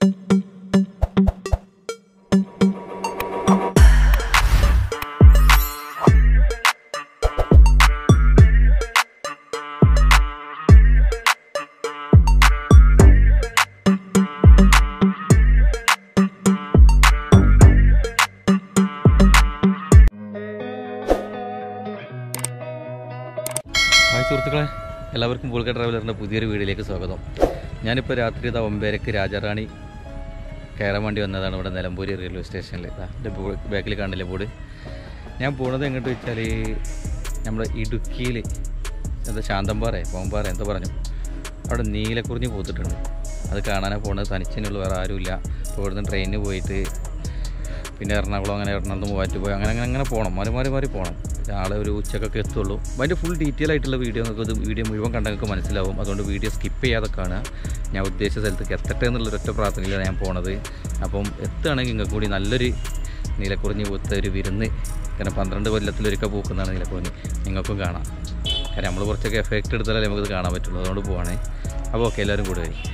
Hi സുഹൃത്തുക്കളെ എല്ലാവർക്കും പൂൾക്ക ട്രാവലറിൻ്റെ പുതിയൊരു വീഡിയോയിലേക്ക് സ്വാഗതം ഞാനിപ്പോൾ രാത്രി ഇതാ ഒമ്പേരക്ക് രാജാറാണി കയറാൻ വേണ്ടി വന്നതാണ് ഇവിടെ നിലമ്പൂരി റെയിൽവേ സ്റ്റേഷനിൽ എൻ്റെ ബാക്കിൽ കാണില്ലേ ബോർഡ് ഞാൻ പോണത് എങ്ങോട്ട് വെച്ചാൽ നമ്മുടെ ഇടുക്കിയിൽ എന്താ ശാന്തമ്പാറ പോമ്പാറ എന്താ പറഞ്ഞു അവിടെ നീലക്കുറിഞ്ഞ് പോത്തിട്ടുണ്ട് അത് കാണാനാണ് പോണത് തനിച്ചതിനുള്ള വേറെ ആരുമില്ല അപ്പോൾ ഇവിടുന്ന് ട്രെയിനിന് പോയിട്ട് പിന്നെ എറണാകുളം അങ്ങനെ എറണാകുളം മൂവാറ്റുപോയി അങ്ങനെ അങ്ങനെ അങ്ങനെ പോകണം മാറി മാറി മാറി പോകണം നാളെ ഒരു ഉച്ചക്കൊക്കെ എത്തുള്ളൂ അപ്പോൾ അതിൻ്റെ ഫുൾ ഡീറ്റെയിൽ ആയിട്ടുള്ള വീഡിയോ നിങ്ങൾക്ക് ഇത് വീഡിയോ മുഴുവൻ കണ്ടാൽ നിങ്ങൾക്ക് മനസ്സിലാവും അതുകൊണ്ട് വീഡിയോ സ്കിപ്പ് ചെയ്യാതെ കാണുക ഞാൻ ഉദ്ദേശിച്ച സ്ഥലത്തേക്ക് എത്തട്ടെ എന്നുള്ളൊരൊറ്റ പ്രാർത്ഥനയിലാണ് ഞാൻ പോണത് അപ്പം എത്തുകയാണെങ്കിൽ നിങ്ങൾക്ക് കൂടി നല്ലൊരു നീലക്കുറിഞ്ഞ് പൂത്ത ഒരു വിരുന്ന് കാരണം പന്ത്രണ്ട് കൊല്ലത്തിലൊരിക്കൽ പൂക്കുന്നതാണ് നീലക്കുറിഞ്ഞ് നിങ്ങൾക്കും കാണാം കാരണം നമ്മൾ കുറച്ചൊക്കെ എഫക്റ്റ് എടുത്താലേ നമുക്കിത് കാണാൻ പറ്റുള്ളൂ അതുകൊണ്ട് പോവാണേ അപ്പോൾ ഓക്കെ എല്ലാവരും കൂടെ വരും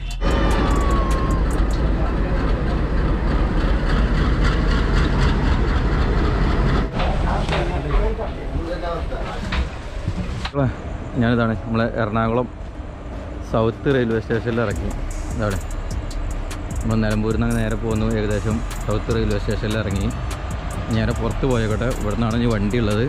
ഇപ്പൊ ഞാനിതാണ് നമ്മളെ എറണാകുളം സൗത്ത് റെയിൽവേ സ്റ്റേഷനിൽ ഇറക്കി ഇതാണ് നമ്മൾ നിലമ്പൂരിൽ നിന്ന് നേരെ പോകുന്നു ഏകദേശം സൗത്ത് റെയിൽവേ സ്റ്റേഷനിൽ ഇറങ്ങി നേരെ പുറത്ത് പോയക്കോട്ടെ ഇവിടെ നിന്നാണ് ഇനി വണ്ടി ഉള്ളത്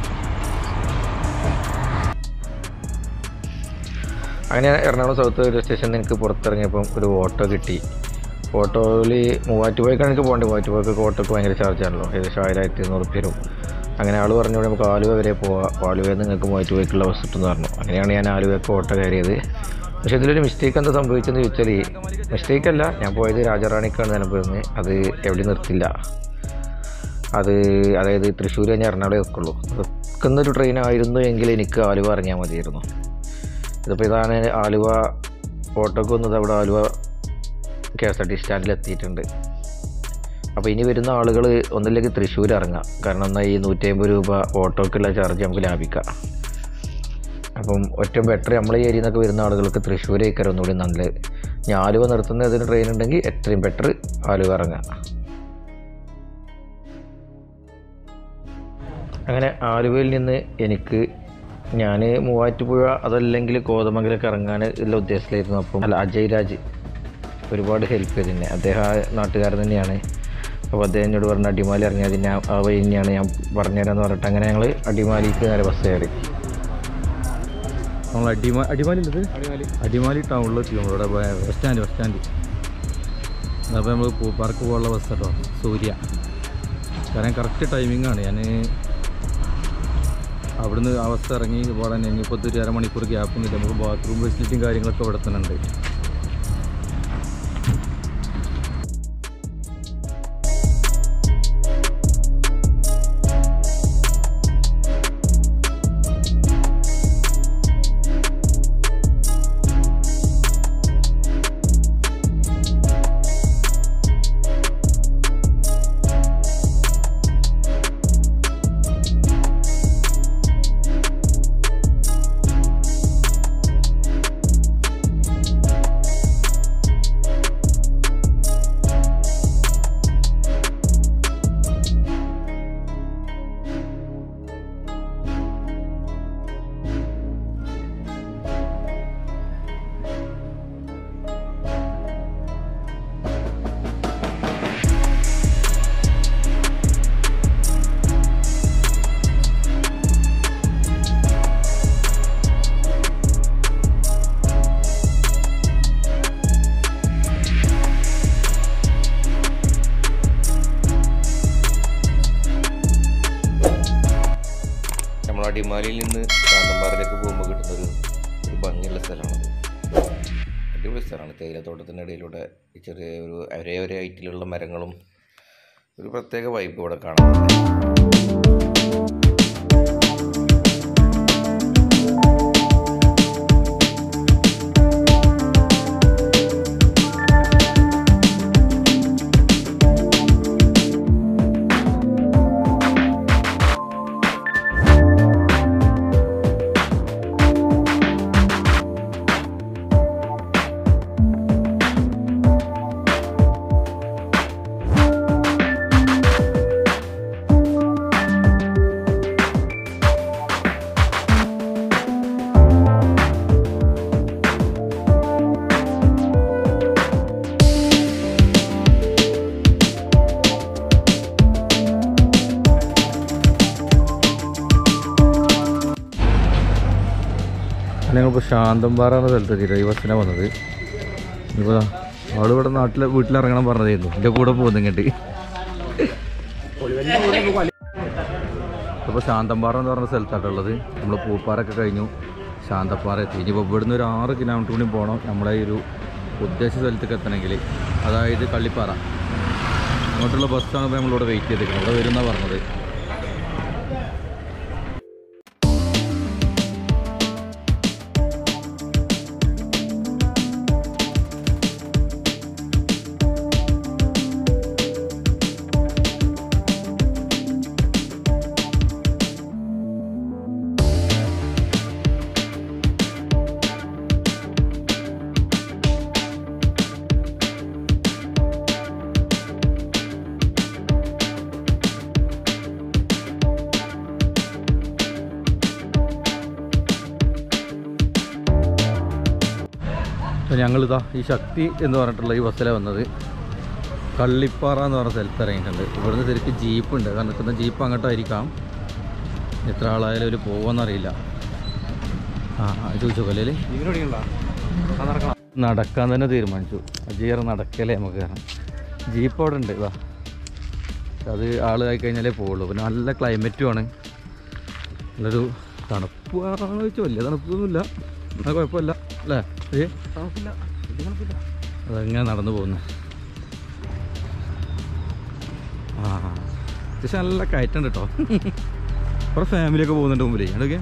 അങ്ങനെ എറണാകുളം സൗത്ത് റെയിൽവേ സ്റ്റേഷനിൽ എനിക്ക് പുറത്തിറങ്ങിയപ്പം ഒരു ഓട്ടോ കിട്ടി ഓട്ടോയിൽ മൂവാറ്റുപുഴക്കാണ് എനിക്ക് പോകേണ്ടത് മൂവാറ്റുപുഴക്ക് ഓട്ടോക്ക് ഭയങ്കര ചാർജ് ആണല്ലോ ഏകദേശം ആയിരത്തി ഇരുന്നൂറ് പേരും അങ്ങനെ ആൾ പറഞ്ഞു നമുക്ക് ആലുവ വരെ പോവാം ആലുവയിൽ നിന്ന് നിങ്ങൾക്ക് മൂവാറ്റുപുഴക്കുള്ള ബസ് കിട്ടുമെന്ന് പറഞ്ഞു അങ്ങനെയാണ് ഞാൻ ആലുവയ്ക്ക് ഓട്ടോ കയറിയത് പക്ഷേ ഇതിലൊരു മിസ്റ്റേക്ക് എന്താ സംഭവിച്ചെന്ന് ചോദിച്ചാൽ മിസ്റ്റേക്ക് അല്ല ഞാൻ പോയത് രാജാറാണിക്കാണ് നിലമ്പൂരിന്ന് അത് എവിടെ നിർത്തില്ല അത് അതായത് തൃശ്ശൂർ കഴിഞ്ഞ് എറണാകുളം വെക്കുള്ളൂ വെക്കുന്നൊരു ട്രെയിൻ ആയിരുന്നു എങ്കിൽ എനിക്ക് ആലുവ ഇറങ്ങിയാൽ മതിയായിരുന്നു ഇതിപ്പോൾ ഇതാണ് ആലുവ ഓട്ടോക്ക് വന്നത് അവിടെ Aluva K S R T സ്റ്റാൻഡിൽ എത്തിയിട്ടുണ്ട് അപ്പോൾ ഇനി വരുന്ന ആളുകൾ ഒന്നില്ലെങ്കിൽ തൃശ്ശൂർ ഇറങ്ങാം കാരണം എന്നാൽ ഈ നൂറ്റി അമ്പത് രൂപ ഓട്ടോക്കുള്ള ചാർജ് നമുക്ക് ലാഭിക്കാം അപ്പം ഏറ്റവും ബെറ്റർ നമ്മളെ ഈ ഏരിയയിൽ നിന്നൊക്കെ വരുന്ന ആളുകൾക്ക് തൃശ്ശൂരേക്കാരം ഒന്നുകൂടി നല്ലത് ഞാൻ ആലുവ നിർത്തുന്ന ഏതൊരു ട്രെയിൻ ഉണ്ടെങ്കിൽ എത്രയും ബെറ്റർ ആലുവ ഇറങ്ങാം അങ്ങനെ ആലുവയിൽ നിന്ന് എനിക്ക് ഞാൻ മൂവാറ്റുപുഴ അതല്ലെങ്കിൽ കോതമംഗലൊക്കെ ഇറങ്ങാൻ ഉള്ള ഉദ്ദേശത്തിലായിരുന്നു അപ്പം അല്ല അജയ് രാജ് ഒരുപാട് ഹെൽപ്പ് ചെയ്തിരുന്നെ അദ്ദേഹം ആ നാട്ടുകാരൻ തന്നെയാണ് അപ്പോൾ അദ്ദേഹം എന്നോട് പറഞ്ഞ അടിമാലി ഇറങ്ങിയാൽ പിന്നെ ആ വഴി തന്നെയാണ് ഞാൻ പറഞ്ഞുതരാമെന്ന് പറഞ്ഞിട്ട് അങ്ങനെ ഞങ്ങൾ അടിമാലിക്ക് നേരെ ബസ് കയറി നമ്മൾ അടിമാ അടിമാലി ഇത് അടിമാലി ടൗണിൽ എത്തി നമ്മളിവിടെ ബസ് സ്റ്റാൻഡ് ബസ് സ്റ്റാൻഡ് അപ്പോൾ നമ്മൾ പാർക്ക് പോകാനുള്ള ബസ് കേട്ടോ സൂര്യ കാരണം കറക്റ്റ് ടൈമിംഗ് ആണ് ഞാൻ അവിടുന്ന് ആ ബസ് ഇറങ്ങി ഇവിടെ തന്നെ ഇനിയിപ്പോൾ ഒരു അരമണിക്കൂർ ഗ്യാപ്പൊന്നുമില്ല നമുക്ക് ബാത്റൂം ഫെസിലിറ്റിയും കാര്യങ്ങളൊക്കെ ഇവിടെ തന്നെ ഉണ്ട് നമ്മൾ അടിമാലിയിൽ നിന്ന് കാന്തമ്പാറയിലേക്ക് പോകുമ്പോൾ കിട്ടുന്നൊരു ഒരു ഭംഗിയുള്ള സ്ഥലമാണത് അടിപൊളി സ്ഥലമാണ് തേയിലത്തോട്ടത്തിൻ്റെ ഇടയിലൂടെ ഈ ചെറിയ ഒരു ഒരേ ഒരേ ഹൈറ്റിലുള്ള മരങ്ങളും ഒരു പ്രത്യേക വൈബ് ഇവിടെ കാണുന്നുണ്ട് നമ്മളിപ്പോൾ ശാന്തമ്പാറ എന്ന സ്ഥലത്തെത്തിയിട്ട് ഈ ബസ്സിനാണ് വന്നത് ഇപ്പോൾ അവൾ ഇവിടെ നാട്ടിലെ വീട്ടിലിറങ്ങണം പറഞ്ഞതായിരുന്നു എൻ്റെ കൂടെ പോകുന്നു ഇങ്ങോട്ട് ഇപ്പോൾ ശാന്തമ്പാറ എന്ന് പറഞ്ഞ സ്ഥലത്താട്ടുള്ളത് നമ്മൾ പൂപ്പാറൊക്കെ കഴിഞ്ഞു ശാന്തപ്പാറ എത്തി ഇനിയിപ്പോൾ ഇവിടുന്ന് ഒരു ആറ് കിലോമീറ്റർ കൂടി പോകണം നമ്മളെ ഈ ഒരു ഉദ്ദേശ സ്ഥലത്തേക്ക് എത്തണമെങ്കിൽ അതായത് കള്ളിപ്പാറ അങ്ങോട്ടുള്ള ബസ്സാണ് ഇപ്പോൾ നമ്മളിവിടെ വെയിറ്റ് ചെയ്തിരിക്കുന്നത് ഇവിടെ വരുന്ന പറഞ്ഞത് അപ്പോൾ ഞങ്ങളിതാ ഈ ശക്തി എന്ന് പറഞ്ഞിട്ടുള്ള ഈ ബസ്സിലാണ് വന്നത് കള്ളിപ്പാറ എന്ന് പറഞ്ഞ സ്ഥലത്ത് ഇറങ്ങിയിട്ടുണ്ട് ഇവിടുന്ന് ശരിക്കും ജീപ്പ് ഉണ്ട് കാരണം നിൽക്കുന്ന ജീപ്പ് അങ്ങോട്ടായിരിക്കാം എത്ര ആളായാലും ഒരു പോകുമെന്നറിയില്ല ആ ആ, ചോദിച്ചോ അല്ലേ നടക്കാൻ തന്നെ തീരുമാനിച്ചു അജീർ നടക്കലേ നമുക്ക് കയറാം ജീപ്പ് അവിടെ ഉണ്ട് ഇതാ അത് ആളായി കഴിഞ്ഞാലേ പോവുള്ളൂ പിന്നെ നല്ല ക്ലൈമറ്റും ആണ് നല്ലൊരു തണുപ്പാണെന്ന് വെച്ചാൽ വലിയ തണുപ്പൊന്നുമില്ല എന്നാൽ കുഴപ്പമില്ല അല്ലേ ഏ അതങ്ങനെ നടന്നു പോകുന്നു ആ അത്യാവശ്യം നല്ല കയറ്റുണ്ട് കേട്ടോ കുറെ ഫാമിലിയൊക്കെ പോകുന്നുണ്ട് മുമ്പിലേ അതൊക്കെ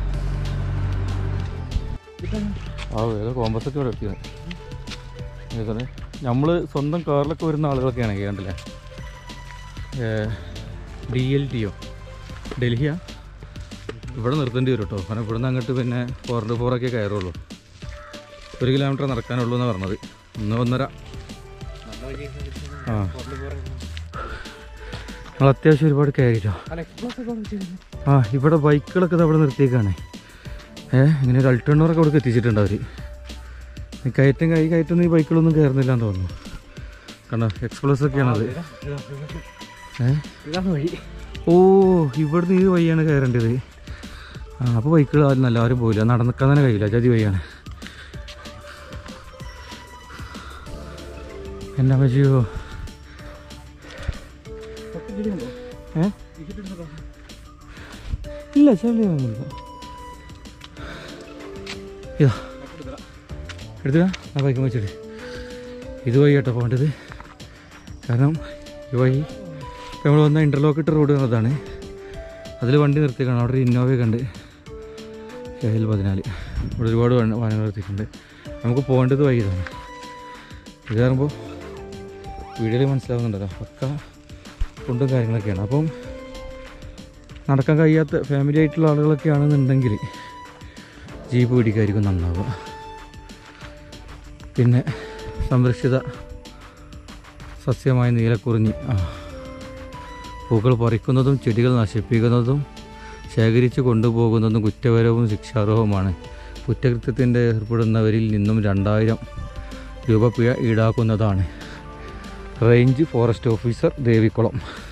ആ വേറെ കോമ്പസൊക്കെ ഇവിടെ എത്തിയത് നമ്മൾ സ്വന്തം കാറിലൊക്കെ വരുന്ന ആളുകളൊക്കെ ആണെങ്കിൽ കണ്ടില്ലേ ഡി എൽ ടിയോ ഡൽഹിയാ ഇവിടെ നിർത്തേണ്ടി വരും കേട്ടോ കാരണം ഇവിടുന്ന് അങ്ങോട്ട് പിന്നെ ഫോർ ഇൻറ്റു ഫോറൊക്കെ കയറുള്ളൂ ഒരു കിലോമീറ്റർ നടക്കാനുള്ളൂ എന്നാണ് പറഞ്ഞത് ഒന്ന് ഒന്നര ആ നമ്മൾ അത്യാവശ്യം ഒരുപാട് കയറിട്ടോ ആ ഇവിടെ ബൈക്കുകളൊക്കെ ദാ ഇവിടെ നിർത്തിയേക്കാണ് ഏ ഇങ്ങനെ ഒരു അൾട്ടണ്ണൂറൊക്കെ ഇവിടെ എത്തിച്ചിട്ടുണ്ട് അവർ കയറ്റം കൈ കയറ്റൊന്നും ഈ ബൈക്കുകളൊന്നും കയറുന്നില്ല എന്ന് തോന്നുന്നു കണ്ടോ എക്സ്പ്ലോസ് ഒക്കെയാണത് ഏ ഓ ഇവിടുന്ന് ഈ വഴിയാണ് കയറേണ്ടത് ആ അപ്പോൾ ബൈക്കുകൾ ആരും നല്ല ആരും പോയില്ല നടക്കാൻ തന്നെ കഴിയില്ല ചതി വഴിയാണ് എന്നാ പറ്റിയോ ഏ ഇല്ല ചെളിയൊന്നുമില്ല ഇതാ എടുത്തില്ല ആ ബൈക്കും വെച്ചിട്ട് ഇത് വഴി കേട്ടോ പോകേണ്ടത് കാരണം ഈ വഴി ഇപ്പം നമ്മൾ വന്ന ഇൻ്റർലോക്ക് ഇട്ട റോഡ് അതാണ് അതിൽ വണ്ടി നിർത്തിയേക്കാണ് അവിടെ ഒരു ഇന്നോവയൊക്കെ ഉണ്ട് കെ എൽ പതിനാല് ഇവിടെ ഒരുപാട് വാഹന- വാഹനങ്ങൾ നിർത്തിയിട്ടുണ്ട് നമുക്ക് പോകേണ്ടത് വഴി ഇതാണ് ഇത് കയറുമ്പോൾ വീഡിയോയിൽ മനസ്സിലാവുന്നുണ്ടല്ലോ പക്ക ഫുഡും കാര്യങ്ങളൊക്കെയാണ് അപ്പം നടക്കാൻ കഴിയാത്ത ഫാമിലി ആയിട്ടുള്ള ആളുകളൊക്കെ ആണെന്നുണ്ടെങ്കിൽ ജീപ്പ് പിടിക്കായിരിക്കും നന്നാവുക പിന്നെ സംരക്ഷിത സസ്യമായ നീലക്കുറിഞ്ഞി ആ പൂക്കൾ പറിക്കുന്നതും ചെടികൾ നശിപ്പിക്കുന്നതും ശേഖരിച്ച് കൊണ്ടുപോകുന്നതും കുറ്റപരവും ശിക്ഷാർഹവുമാണ് കുറ്റകൃത്യത്തിൻ്റെ ഏർപ്പെടുന്നവരിൽ നിന്നും രണ്ടായിരം രൂപ പിഴ ഈടാക്കുന്നതാണ് റേഞ്ച് ഫോറസ്റ്റ് ഓഫീസർ ദേവിക്കുളം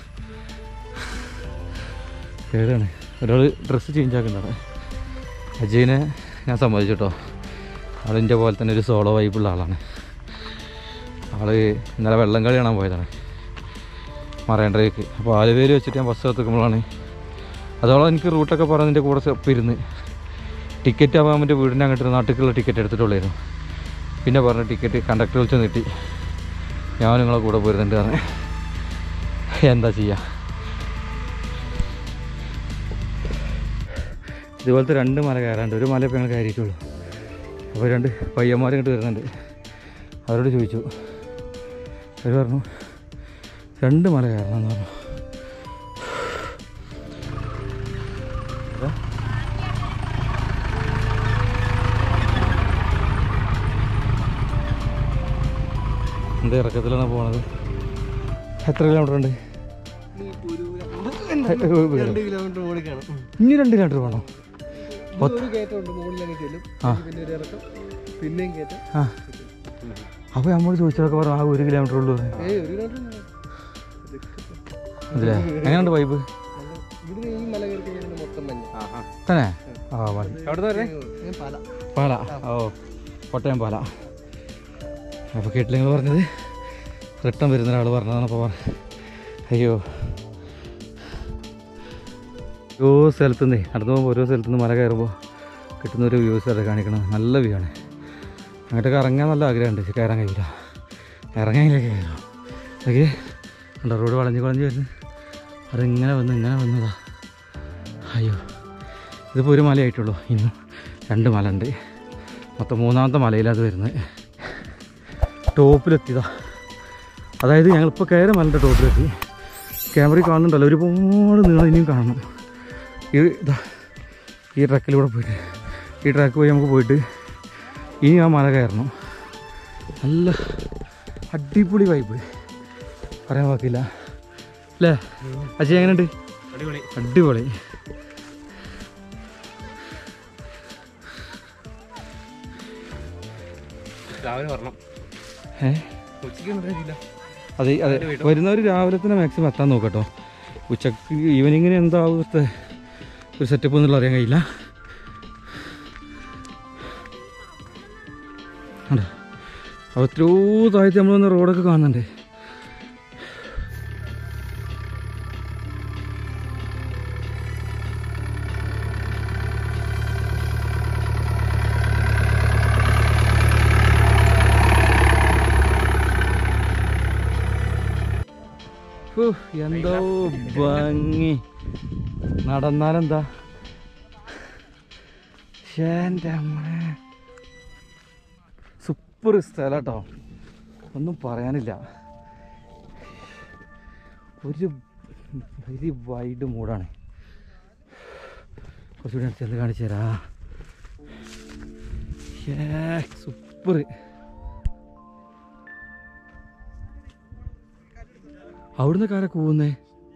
ഏതാണ് ഒരാൾ ഡ്രസ്സ് ചേഞ്ച് ആക്കുന്നതാണ് അജയനെ ഞാൻ സമ്മതിച്ചു കേട്ടോ ആളിൻ്റെ പോലെ തന്നെ ഒരു സോളോ വൈബുള്ള ആളാണ് ആള് ഇന്നലെ വെള്ളം കളി കാണാൻ പോയതാണ് മറേണ്ടരയ്ക്ക് അപ്പോൾ ആലുവയിൽ വെച്ചിട്ട് ഞാൻ ബസ് എത്തുമ്പോഴാണ് അതോളം എനിക്ക് റൂട്ടൊക്കെ പറഞ്ഞതിൻ്റെ കൂടെ ഒപ്പം ഇരുന്ന് ടിക്കറ്റ് ആവാൻ എൻ്റെ വീടിൻ്റെ അങ്ങോട്ട് നാട്ടിലേക്കുള്ള ടിക്കറ്റ് എടുത്തിട്ടുള്ളായിരുന്നു പിന്നെ പറഞ്ഞ ടിക്കറ്റ് കണ്ടക്ടർ വിളിച്ച് നീട്ടി ഞാൻ നിങ്ങളെ കൂടെ പോരുന്നുണ്ട് പറഞ്ഞ് എന്താ ചെയ്യുക ഇതുപോലത്തെ രണ്ട് മല കയറാണ്ട് ഒരു മല ഇപ്പോൾ ഞങ്ങൾ കയറിയിട്ടുള്ളൂ അപ്പോൾ രണ്ട് പയ്യന്മാർ ഇങ്ങോട്ട് വരുന്നുണ്ട് അവരോട് ചോദിച്ചു അവർ പറഞ്ഞു രണ്ട് മല കയറണം എന്ന് പറഞ്ഞു ഇതാ. എന്ത് ഇറക്കത്തിലാണ് പോണത് എത്ര കിലോമീറ്റർ ഉണ്ട് രണ്ട് കിലോമീറ്റർ ഓടിക്കാണ് ഇനി രണ്ട് കിലോമീറ്റർ പോകണം ഒരു കയറ്റമുണ്ട് മുകളിലേക്ക് ചെല്ലും ആ. പിന്നെ ഒരു ഇറക്കം പിന്നെയും കയറ്റം ആ അപ്പോൾ നമ്മൾ ചോദിച്ചതൊക്കെ പറഞ്ഞു ആ ഒരു കിലോമീറ്റർ ഉള്ളൂ എന്ന്. ഏയ് ഒരു കിലോമീറ്റർ അതില്ലേ എങ്ങനെയുണ്ട് വൈബ് ഇവിടെ ഈ മല കയറി കഴിഞ്ഞാൽ മൊത്തം മഞ്ഞ തന്നെ ആ മതി ഞാൻ പല പാല ഓ കോട്ടയം പാല അപ്പോൾ കേട്ടില്ല നിങ്ങൾ പറഞ്ഞത് റിട്ടേൺ വരുന്ന ഒരാൾ പറഞ്ഞതാണ് അപ്പോൾ അയ്യോ ഓരോ സ്ഥലത്തു നിന്നേ നടന്നു പോകുമ്പോൾ ഓരോ സ്ഥലത്തു നിന്ന് മല കയറുമ്പോൾ കിട്ടുന്ന ഒരു വ്യൂസ് അത് കാണിക്കണം നല്ല വ്യൂ ആണ് അങ്ങോട്ടൊക്കെ ഇറങ്ങാൻ നല്ല ആഗ്രഹമുണ്ട് പക്ഷെ കയറാൻ കഴിയില്ല ഇറങ്ങാനില്ല കയറാം ഓക്കെ കണ്ടോ റോഡ് വളഞ്ഞ് വളഞ്ഞ് വരുന്നു അതിങ്ങനെ വന്ന് ഇങ്ങനെ വന്നതാ അയ്യോ ഇതിപ്പോൾ ഒരു മലയായിട്ടുള്ളൂ ഇന്നും രണ്ട് മല ഉണ്ട് മൊത്തം മൂന്നാമത്തെ മലയിലത് വരുന്നത് ടോപ്പിലെത്തിയതാ അതായത് ഞങ്ങളിപ്പോൾ കയറി മലൻ്റെ ടോപ്പിലെത്തി ക്യാമറയിൽ കാണുന്നുണ്ടല്ലോ ഒരുപാട് നീളം ഇനിയും കാണണം ഈ ഇതാ ഈ ട്രക്കിലൂടെ പോയിട്ട് ഈ ട്രാക്ക് പോയി നമുക്ക് പോയിട്ട് ഇനി ആ മല കയറണം നല്ല അടിപൊളി വൈബ് പറയാൻ വാക്കില്ല അല്ലേ അച്ഛൻ എങ്ങനെയുണ്ട് അടിപൊളി അടിപൊളി രാവിലെ വരണം ഏ ഉച്ചയ്ക്ക് ഉണ്ടായില്ല അതെ അതെ വരുന്നവർ രാവിലെ തന്നെ മാക്സിമം എത്താൻ നോക്കട്ടോ ഉച്ചക്ക് ഈവനിങ്ങിന് എന്താ അവസ്ഥ ഒരു സെറ്റപ്പ് എന്നുള്ള അറിയാൻ കഴിയില്ല കണ്ടോ? അപ്പോൾ എത്രയോ താഴത്ത് നമ്മൾ വന്ന റോഡൊക്കെ കാണുന്നുണ്ട് ഹൂ, എന്തോ ഭംഗി നടന്നാലെന്താ എൻ്റെ സൂപ്പർ സ്ഥലം കേട്ടോ ഒന്നും പറയാനില്ല ഒരു വെരി വൈഡ് മൂടാണ് കുറച്ചുകൂടി അടുത്ത് ചെന്ന് കാണിച്ചു തരാ സൂപ്പർ അവിടുന്ന് കാരൊക്കെ പോകുന്നേ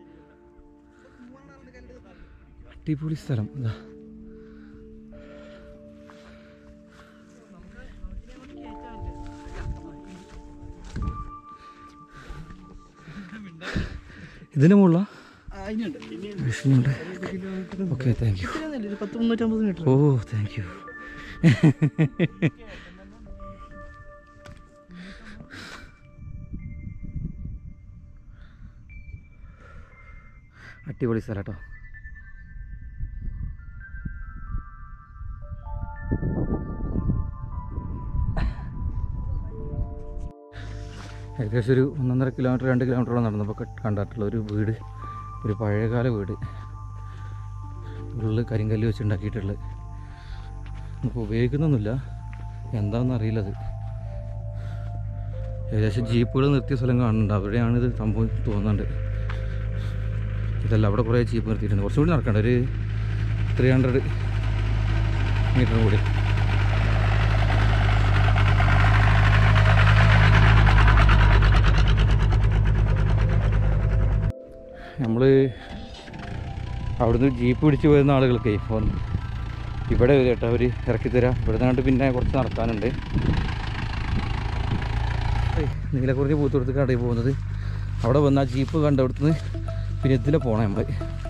അടിപൊളി സ്ഥലം എന്താ ഇതിന് മുകളിലാ വിഷ്ണുണ്ട് ഓക്കെ താങ്ക് യു പത്ത് മുന്നൂറ്റമ്പത് മീറ്റർ ഓ താങ്ക് യു അടിപൊളി സ്ഥലം കേട്ടോ ഏകദേശം ഒരു ഒന്നൊന്നര കിലോമീറ്റർ രണ്ട് കിലോമീറ്ററോളം നടന്നപ്പോൾ കണ്ടിട്ടുള്ള ഒരു വീട് ഒരു പഴയകാല വീട് ഉള്ളിൽ കരിങ്കല്ല് വെച്ച് ഉണ്ടാക്കിയിട്ടുള്ളത് ഇപ്പോൾ ഉപയോഗിക്കുന്നൊന്നുമില്ല എന്താണെന്ന് അറിയില്ല അത് ഏകദേശം ജീപ്പുകൾ നിർത്തിയ സ്ഥലം കാണുന്നുണ്ട് അവിടെയാണ് ഇത് സംഭവം തോന്നുന്നുണ്ട് ഇതല്ല അവിടെ കുറേ ജീപ്പ് നിർത്തിയിട്ടുണ്ട് കുറച്ചുകൂടി നടക്കണ്ട ഒരു ത്രീ ഹൺഡ്രഡ് മീറ്റർ കൂടി നമ്മൾ അവിടുന്ന് ജീപ്പ് പിടിച്ച് വരുന്ന ആളുകൾക്ക് ഇപ്പം ഇവിടെ വരും കേട്ടോ അവർ ഇറക്കിത്തരാം ഇവിടെ നിന്നാണ്ട് പിന്നെ കുറച്ച് നടക്കാനുണ്ട് നീലക്കുറിഞ്ഞ് പൂത്തുകൊടുത്ത് കടയിൽ പോകുന്നത് അവിടെ വന്ന് ആ ജീപ്പ് കണ്ട അവിടുന്ന് പിന്നെ ഇതിലെ പോകണം നമ്മൾ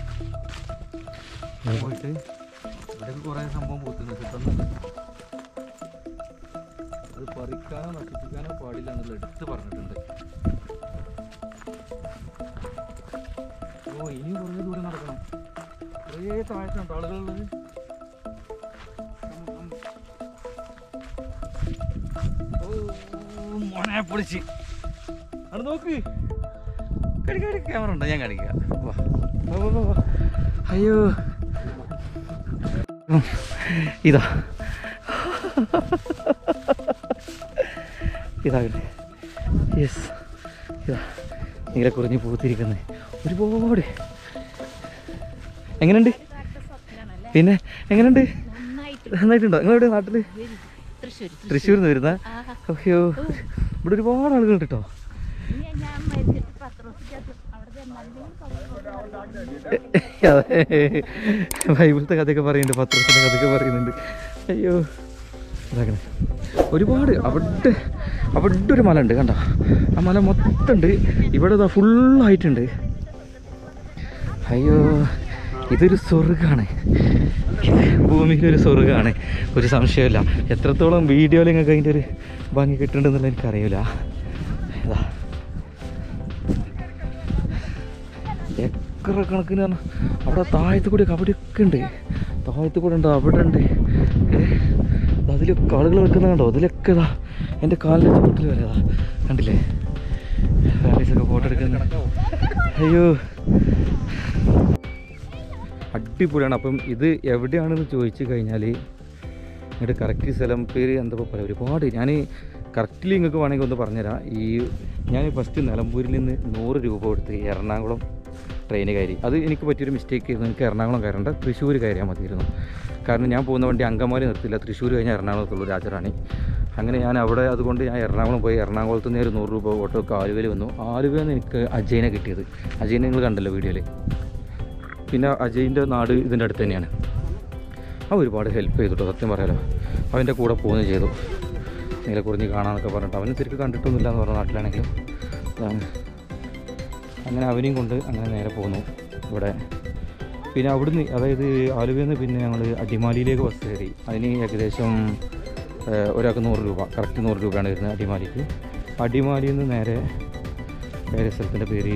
പോയിട്ട് ഇവിടെ കുറേ സംഭവം പൂത്തുന്നു കിട്ടുന്നുണ്ട് അത് പറിക്കാനോ നശിപ്പിക്കാനോ പാടില്ല എന്നുള്ള എടുത്ത് പറഞ്ഞിട്ടുണ്ട് ഓ ഇനി കുറേ ദൂരം നടക്കണം കുറേ താഴ്ചയുണ്ട് ആളുകളുള്ളത് ഓ മോനെ പൊളിച്ച് അവിടെ നോക്ക് കടിക്കാടി ക്യാമറ ഉണ്ടോ ഞാൻ കാണിക്കാം വാ. വാ, വാ, വാ, വാ. അയ്യോ ഉം. ഇതാ ഇതാകട്ടെ യെസ് ഇതാ നീലെ കുറിഞ്ഞ് പൂത്തിരിക്കുന്നത് ഒരുപാട് എങ്ങനെയുണ്ട് പിന്നെ എങ്ങനെയുണ്ട് നന്നായിട്ടുണ്ടോ നിങ്ങളെവിടെ നാട്ടില് തൃശ്ശൂർ തൃശ്ശൂരിൽ നിന്ന് വരുന്ന അയ്യോ ഇവിടെ ഒരുപാട് ആളുകളുണ്ട് കേട്ടോ ഞാൻ മരിച്ചിട്ട് പത്രോസിക്കകത്ത് അവിടെ ചെന്നാലും അതെ ബൈബിളത്തെ കഥയൊക്കെ പറയുന്നുണ്ട് പത്രത്തിൻ്റെ കഥയൊക്കെ പറയുന്നുണ്ട് അയ്യോ ഇതാക്കണേ ഒരുപാട് അവിടെ അവിടെ ഒരു മല ഉണ്ട് കണ്ട ആ മല മൊത്തം ഉണ്ട് ഇവിടെ ഇതാ ഫുള്ളായിട്ടുണ്ട് അയ്യോ ഇതൊരു സ്വർഗ്ഗമാണ് ഭൂമിയിലൊരു സ്വർഗ്ഗമാണ് ഒരു സംശയമില്ല എത്രത്തോളം വീഡിയോയിൽ നിങ്ങൾക്ക് അതിൻ്റെ ഒരു ഭംഗി കിട്ടുന്നുണ്ടെന്നുള്ള എനിക്കറിയില്ല ഇതാ ഏക്കർ കണക്കിന് പറഞ്ഞാൽ അവിടെ താഴത്ത് കൂടി അവിടെയൊക്കെ ഉണ്ട് താഴത്ത് കൂടെ ഉണ്ട് അവിടെ ഉണ്ട് ഏ അതിലൊക്കെ ആളുകൾ വെക്കുന്ന കണ്ടോ അതിലൊക്കെ ഇതാ എൻ്റെ കാലിൻ്റെ ചുവട്ടിൽ വരെ ഇതാ കണ്ടില്ലേ ഫാമിലീസൊക്കെ ഫോട്ടോ എടുക്കുന്ന അയ്യോ അടിപൊളിയാണ് അപ്പം ഇത് എവിടെയാണെന്ന് ചോദിച്ചു കഴിഞ്ഞാൽ എന്നിട്ട് കറക്റ്റ് സ്ഥലം പേര് എന്താ പറയുക ഒരുപാട് ഞാൻ കറക്റ്റ്ലി നിങ്ങൾക്ക് വേണമെങ്കിൽ ഒന്ന് പറഞ്ഞുതരാം ഈ ഞാൻ ഫസ്റ്റ് നിലമ്പൂരിൽ നിന്ന് നൂറ് രൂപ കൊടുത്ത് എറണാകുളം ട്രെയിന് കയറി അത് എനിക്ക് പറ്റിയൊരു മിസ്റ്റേക്ക് ആയിരുന്നു എനിക്ക് എറണാകുളം കയറേണ്ട തൃശ്ശൂർ കയറിയാൽ മതിയായിരുന്നു കാരണം ഞാൻ പോകുന്ന വണ്ടി അങ്കമാലി നിർത്തില്ല തൃശ്ശൂർ കഴിഞ്ഞാൽ എറണാകുളത്തുള്ളൂ രാജറാണി അങ്ങനെ ഞാൻ അവിടെ അതുകൊണ്ട് ഞാൻ എറണാകുളം പോയി എറണാകുളത്ത് നിന്ന് ഒരു നൂറ് രൂപ ഓട്ടോ ആലുവയിൽ വന്നു ആലുവയിൽ നിന്ന് എനിക്ക് അജയനെ കിട്ടിയത് അജയനെ നിങ്ങൾ കണ്ടല്ലോ വീഡിയോയിൽ പിന്നെ അജയിൻ്റെ നാട് ഇതിൻ്റെ അടുത്ത് തന്നെയാണ് അവൻ ഒരുപാട് ഹെൽപ്പ് ചെയ്തിട്ടോ സത്യം പറയാലോ അവൻ്റെ കൂടെ പോവുകയും ചെയ്തു നീലക്കുറിഞ്ഞ് കാണാമെന്നൊക്കെ പറഞ്ഞിട്ട് അവന് ശരിക്കും കണ്ടിട്ടൊന്നുമില്ല എന്ന് പറഞ്ഞ നാട്ടിലാണെങ്കിലും അതാണ് അങ്ങനെ അവനെയും കൊണ്ട് അങ്ങനെ നേരെ പോന്നു ഇവിടെ പിന്നെ അവിടുന്ന് അതായത് ആലുവയിൽ നിന്ന് പിന്നെ ഞങ്ങൾ അടിമാലിയിലേക്ക് ബസ് കയറി അതിന് ഏകദേശം ഏഹ്, ഒരാൾക്ക് നൂറ് രൂപ കറക്റ്റ് നൂറ് രൂപയാണ് വരുന്നത് അടിമാലിക്ക് അടിമാലിയിൽ നിന്ന് നേരെ വേറെ സ്ഥലത്തിൻ്റെ പേര്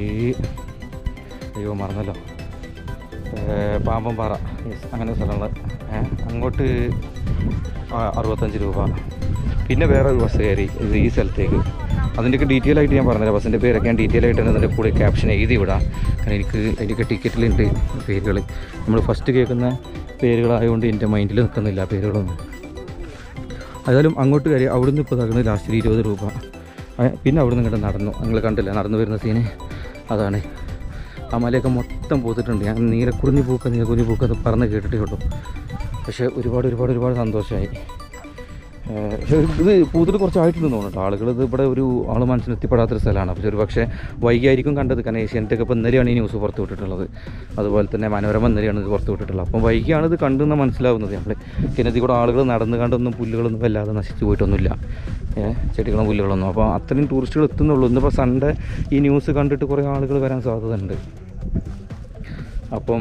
അയ്യോ മറന്നല്ലോ ഏഹ്, പാമ്പൻപാറ യെസ് അങ്ങനെ സ്ഥലങ്ങൾ അങ്ങോട്ട് ആ, അറുപത്തഞ്ച് രൂപ പിന്നെ വേറെ ഒരു ബസ് കയറി ഇത് ഈ സ്ഥലത്തേക്ക് അതിൻ്റെയൊക്കെ ഡീറ്റെയിൽ ആയിട്ട് ഞാൻ പറഞ്ഞുതരാം ബസ്സിൻ്റെ പേരൊക്കെ ഞാൻ ഡീറ്റെയിൽ ആയിട്ട് അതിൻ്റെ കൂടെ ക്യാപ്ഷൻ എഴുതി വിടാം കാരണം എനിക്ക് അതിൻ്റെയൊക്കെ ടിക്കറ്റിലുണ്ട് പേരുകൾ നമ്മൾ ഫസ്റ്റ് കേൾക്കുന്ന പേരുകളായതുകൊണ്ട് എൻ്റെ മൈൻഡിൽ നിൽക്കുന്നില്ല പേരുകളൊന്നും ഏതായാലും അങ്ങോട്ട് കയറി അവിടുന്ന് ഇപ്പോൾ തകർന്ന് ലാസ്റ്റിൽ ഇരുപത് രൂപ ആ, പിന്നെ അവിടുന്ന് ഇങ്ങോട്ട് നടന്നു നിങ്ങൾ കണ്ടില്ല നടന്നു വരുന്ന സീന് അതാണ് ആ മലയൊക്കെ മൊത്തം പൂത്തിട്ടുണ്ട് ഞാൻ നീലക്കുറിഞ്ഞി പൂക്ക നീലക്കുറിഞ്ഞി പൂക്ക എന്ന് പറഞ്ഞ് കേട്ടിട്ടേ ഉള്ളൂ പക്ഷേ ഒരുപാട് ഒരുപാട് ഒരുപാട് സന്തോഷമായി ഏഹ് പക്ഷേ ഇത് പൂത്തിട്ട് കുറച്ചായിട്ടുണ്ട് തോന്നുന്നു ആളുകൾ ഇത് ഇവിടെ ഒരു ആൾ മനസ്സിനെത്തിപ്പെടാത്തൊരു സ്ഥലമാണ് പക്ഷേ ഒരു പക്ഷേ വൈകിയായിരിക്കും കണ്ടത് കാരണം ഏഷ്യാനെറ്റൊക്കെ ഇപ്പോൾ ഇന്നലെയാണ് ഈ ന്യൂസ് പുറത്ത് വിട്ടിട്ടുള്ളത് അതുപോലെ തന്നെ മനോരമ ഇന്നലെയാണ് ഇത് പുറത്ത് വിട്ടിട്ടുള്ളത് അപ്പം വൈകിയാണ് ഇത് കണ്ടെന്ന് മനസ്സിലാവുന്നത് നമ്മൾ പിന്നെ ഇതിൽ കൂടെ ആളുകൾ നടന്ന് കണ്ടൊന്നും പുല്ലുകളൊന്നും വല്ലാതെ നശിച്ചു പോയിട്ടൊന്നുമില്ല ഏഹ് ചെടികളും പുല്ലുകളൊന്നും അപ്പോൾ അത്രയും ടൂറിസ്റ്റുകൾ എത്തുന്നുള്ളൂ ഇന്നിപ്പോൾ സൺഡേ ഈ ന്യൂസ് കണ്ടിട്ട് കുറേ ആളുകൾ വരാൻ സാധ്യതയുണ്ട് അപ്പം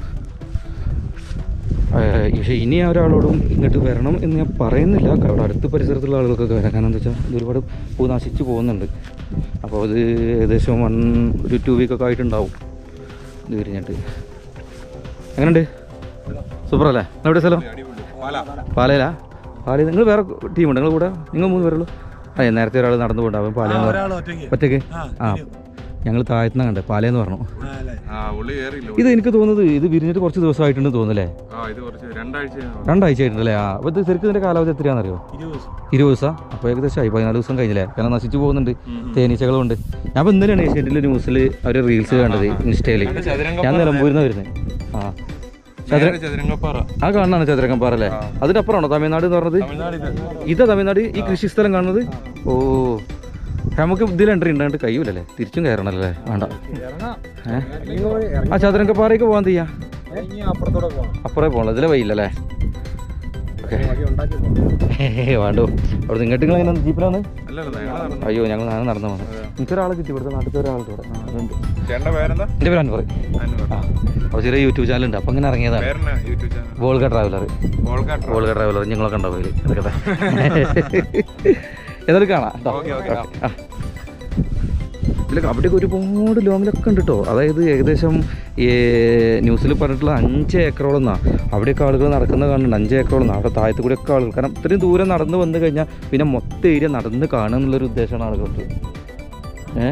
ഏഹ് പക്ഷേ ഇനി ഒരാളോടും ഇങ്ങോട്ട് വരണം എന്ന് ഞാൻ പറയുന്നില്ല അവിടെ അടുത്ത പരിസരത്തുള്ള ആളുകൾക്കൊക്കെ വരാം കാരണം എന്താ വെച്ചാൽ ഇത് ഒരുപാട് പൂ നശിച്ച് പോകുന്നുണ്ട് അപ്പോൾ അത് ഏകദേശം വൺ ഒരു ടു വീക്കൊക്കെ ആയിട്ടുണ്ടാവും ഇത് വിരിഞ്ഞിട്ട് എങ്ങനെയുണ്ട് സൂപ്പർ അല്ലേ എവിടെ സ്ഥലം പാലയിലാ പാലയിൽ നിങ്ങൾ വേറെ ടീമുണ്ട് നിങ്ങൾ കൂടെ നിങ്ങൾ മൂന്ന് പേരുള്ളൂ അതെ നേരത്തെ ഒരാൾ നടന്നു പോകണ്ടാവും പാലയെന്ന് ഒറ്റയ്ക്ക് ആ ഞങ്ങൾ താഴത്തുനിന്ന് കണ്ടേ പാലയെന്ന് പറഞ്ഞു ആ ഉള്ളി കയറിയില്ല ഇത് എനിക്ക് തോന്നുന്നത് ഇത് വിരിഞ്ഞിട്ട് കുറച്ച് ദിവസമായിട്ടുണ്ട് തോന്നുന്നല്ലേ ആ ഇത് കുറച്ച് രണ്ടാഴ്ച രണ്ടാഴ്ച ആയിട്ടുണ്ടല്ലേ ആ അപ്പോൾ ഇത് ശരിക്കും ഇതിൻ്റെ കാലാവധി എത്രയാണെന്നറിയോ ഇരുപത് ദിവസം അപ്പോൾ ഏകദേശം ആയി പതിനാല് ദിവസം കഴിഞ്ഞില്ലേ കാരണം നശിച്ചു പോകുന്നുണ്ട് തേനീച്ചകളുണ്ട് ഞാൻ ഇപ്പോൾ ഇന്നലെയാണ് ഏഷ്യാനെറ്റിലെ ന്യൂസിൽ അവർ റീൽസ് കണ്ടത് ഇൻസ്റ്റയിൽ ഞാൻ നിലമ്പൂരിൽ നിന്ന് വരുന്നത് ആ ചതുര ചതുരംഗപ്പാറ ആ കാണുന്നതാണ് ചതുരക്കമ്പാറ അല്ലേ അതിൻ്റെ അപ്പുറമാണോ തമിഴ്നാട് എന്ന് പറഞ്ഞത് തമിഴ്നാട് ഇത് ഇതാ തമിഴ്നാട് ഈ കൃഷി സ്ഥലം കാണുന്നത് ഓ നമുക്ക് ഇതിൽ എൻട്രി ഉണ്ടായിട്ട് കഴിയൂലല്ലേ തിരിച്ചും കയറണല്ലേ വേണ്ട ഏ? ആ ചതുരങ്കപ്പാറയ്ക്ക് പോകാൻ തീയാ അപ്പുറേ പോകണം ഇതിലെ വഴിയില്ലല്ലേ ഓക്കെ വേണ്ടോ അവിടെ ഇങ്ങോട്ട് നിങ്ങൾ എങ്ങനെ ജീപ്പിലാണ് അല്ലല്ല ഞങ്ങൾ നടന്നു അയ്യോ ഞങ്ങൾ നാളെ നടന്നു പോകുന്നത് എനിക്കൊരാളെ കിട്ടി ഇവിടുത്തെ നാട്ടിലത്തെ ഒരാളുടെ ഇവിടെ ആ, അതുണ്ട് ചേട്ടൻ്റെ പേരെന്താ എൻ്റെ പേര് അൻവർ അൻവർ. ആ അപ്പോൾ ചെറിയ യൂട്യൂബ് ചാനൽ ഉണ്ട് അപ്പം അങ്ങനെ ഇറങ്ങിയതാണ് പേരെന്നാ യൂട്യൂബ് ചാനൽ വോൾഗ ട്രാവലർ വോൾക്കാട്ട് വോൾഗ ട്രാവലർ ഞങ്ങളൊക്കെ ഉണ്ടാവും അതിൽ അവരുടെ ഏതായാലും കാണാം കേട്ടോ ഓക്കെ, ഓക്കെ. ആ. ഇതിലൊക്കെ അവിടെയൊക്കെ ഒരുപാട് ലോങ്ങിലൊക്കെ ഉണ്ട് കേട്ടോ അതായത് ഏകദേശം ഈ ന്യൂസിൽ പറഞ്ഞിട്ടുള്ള അഞ്ച് ഏക്കറോളം എന്നാ അവിടെയൊക്കെ ആളുകൾ നടക്കുന്നത് കാണുന്നുണ്ട് അഞ്ച് ഏക്കറോളം എന്നാ. അവിടെ താഴത്ത് കൂടെയൊക്കെ ആളുകൾ കാരണം ഇത്രയും ദൂരം നടന്ന് വന്നു കഴിഞ്ഞാൽ പിന്നെ മൊത്തം ഏരിയ നടന്ന് കാണുക എന്നുള്ളൊരു ഉദ്ദേശമാണ് ആളുകൾക്ക് ഏ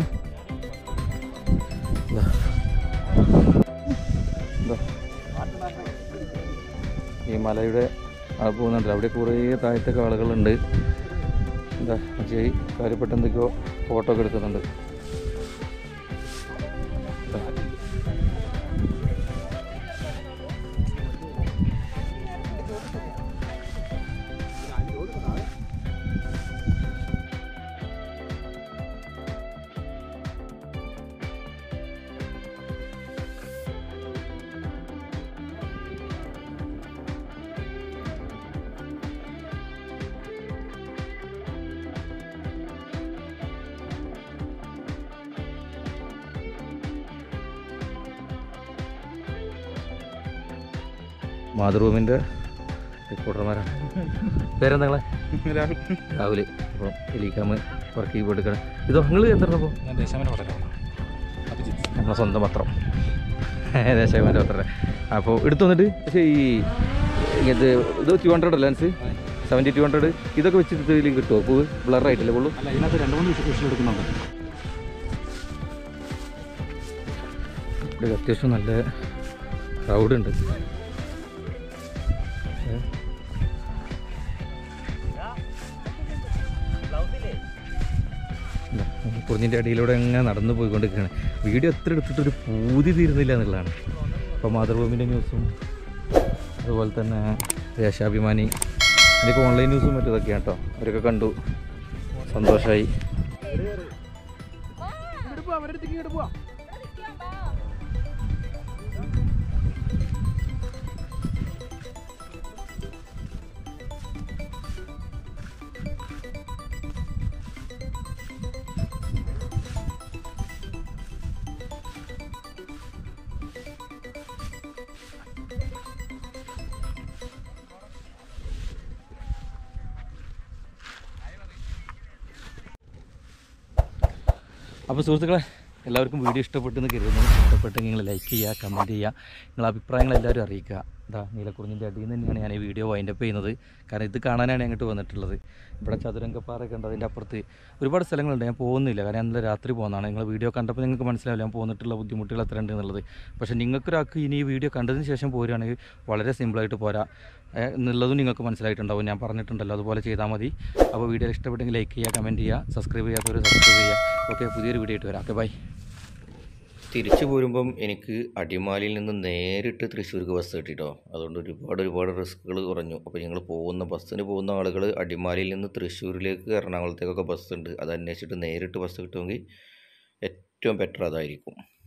ഇതാ. ഇതാ. ഈ മലയുടെ ആ പോകുന്നുണ്ട് അവിടെ കുറേ താഴത്തൊക്കെ ആളുകളുണ്ട് എന്താ അജയ് കാര്യപ്പെട്ട എന്തൊക്കെയോ ഫോട്ടോ ഒക്കെ എടുക്കുന്നുണ്ട് മാതൃഭൂമിൻ്റെ റിപ്പോർട്ടർമാരാണ് പേരെന്താ നിങ്ങളെ രാഹുൽ രാവിലെ അപ്പോൾ എലിക്കാമ് വർക്ക് ചെയ്ത് എടുക്കണം ഇതോ നിങ്ങൾ എത്രപ്പോൾ ഞാൻ ദേശാമനെ പടലാണ് അഭിജിത്ത് നമ്മളെ സ്വന്തം പത്രം ദേശാഭിമാൻ്റെ പത്രം അപ്പോൾ എടുത്തു വന്നിട്ട് പക്ഷേ ഈ ഇങ്ങനത്തെ ഇത് ടു ഹൺഡ്രഡ് അല്ല ലെൻസ് സെവൻറ്റി ടു ഹൺഡ്രഡ് ഇതൊക്കെ വെച്ചിട്ട് ഇതിൽ കിട്ടുമോ പൂവ് ബ്ലറായിട്ടില്ല പുള്ളു അല്ല ഇതിനകത്ത് രണ്ട് മൂന്ന് വിഷയം എടുക്കുന്നുണ്ട് ഇവിടെ അത്യാവശ്യം നല്ല ക്രൗഡ് ഉണ്ട് ഏ? ഇതാ, ഈ കുറിഞ്ഞിൻ്റെ അടിയിലൂടെ അങ്ങനെ നടന്നു പോയിക്കൊണ്ടിരിക്കുകയാണ് വീഡിയോ എത്ര എടുത്തിട്ട് ഒരു പൂതി തീരുന്നില്ല എന്നുള്ളതാണ് അപ്പോൾ മാതൃഭൂമിൻ്റെ ന്യൂസും അതുപോലെ തന്നെ ദേശാഭിമാനി എനിക്ക് ഓൺലൈൻ ന്യൂസും മറ്റും ഇതൊക്കെയാണ് കേട്ടോ അവരൊക്കെ കണ്ടു സന്തോഷമായി അപ്പോൾ സുഹൃത്തുക്കളെ എല്ലാവർക്കും വീഡിയോ ഇഷ്ടപ്പെട്ടെന്ന് കരുതുന്നു ഇഷ്ടപ്പെട്ടെങ്കിൽ നിങ്ങൾ ലൈക്ക് ചെയ്യുക കമൻറ്റ് ചെയ്യുക നിങ്ങളെ അഭിപ്രായങ്ങൾ എല്ലാവരും അറിയിക്കുക ഇതാ നീലക്കുറിഞ്ഞിൻ്റെ അടിയിൽ നിന്ന് തന്നെയാണ് ഞാൻ ഈ വീഡിയോ വൈൻഡപ്പ് ചെയ്യുന്നത് കാരണം ഇത് കാണാനാണ് അങ്ങോട്ട് വന്നിട്ടുള്ളത് ഇവിടെ ചതുരംഗപ്പാറയൊക്കെ ഉണ്ട് അതിൻ്റെ അപ്പുറത്ത് ഒരുപാട് സ്ഥലങ്ങളുണ്ട് ഞാൻ പോകുന്നില്ല കാരണം ഞാൻ ഇന്നലെ രാത്രി പോകുന്നതാണ് നിങ്ങൾ വീഡിയോ കണ്ടപ്പോൾ നിങ്ങൾക്ക് മനസ്സിലാവില്ല ഞാൻ പോന്നിട്ടുള്ള ബുദ്ധിമുട്ടുകൾ എത്ര ഉണ്ട് എന്നുള്ളത് പക്ഷേ നിങ്ങൾക്കൊരാൾക്ക് ഇനി ഈ വീഡിയോ കണ്ടതിന് ശേഷം പോരുകയാണെങ്കിൽ വളരെ സിമ്പിളായിട്ട് പോരാ ഏ, എന്നുള്ളതും നിങ്ങൾക്ക് മനസ്സിലായിട്ടുണ്ടാവും ഞാൻ പറഞ്ഞിട്ടുണ്ടല്ലോ അതുപോലെ ചെയ്താൽ മതി അപ്പോൾ വീഡിയോ ഇഷ്ടപ്പെട്ടെങ്കിൽ ലൈക്ക് ചെയ്യുക കമൻറ്റ് ചെയ്യുക സബ്സ്ക്രൈബ് ചെയ്യാത്തവർ സബ്സ്ക്രൈബ് ചെയ്യുക ഓക്കെ പുതിയൊരു വീഡിയോ ആയിട്ട് വരാം ഓക്കെ ബൈ തിരിച്ചു പോരുമ്പം എനിക്ക് അടിമാലിയിൽ നിന്ന് നേരിട്ട് തൃശ്ശൂർക്ക് ബസ് കിട്ടിട്ടോ അതുകൊണ്ട് ഒരുപാട് ഒരുപാട് റിസ്കുകൾ കുറഞ്ഞു അപ്പോൾ ഞങ്ങൾ പോകുന്ന ബസ്സിന് പോകുന്ന ആളുകൾ അടിമാലിയിൽ നിന്ന് തൃശ്ശൂരിലേക്ക് എറണാകുളത്തേക്കൊക്കെ ബസ് ഉണ്ട് അത് അന്വേഷിച്ചിട്ട് നേരിട്ട് ബസ് കിട്ടുമെങ്കിൽ ഏറ്റവും ബെറ്റർ അതായിരിക്കും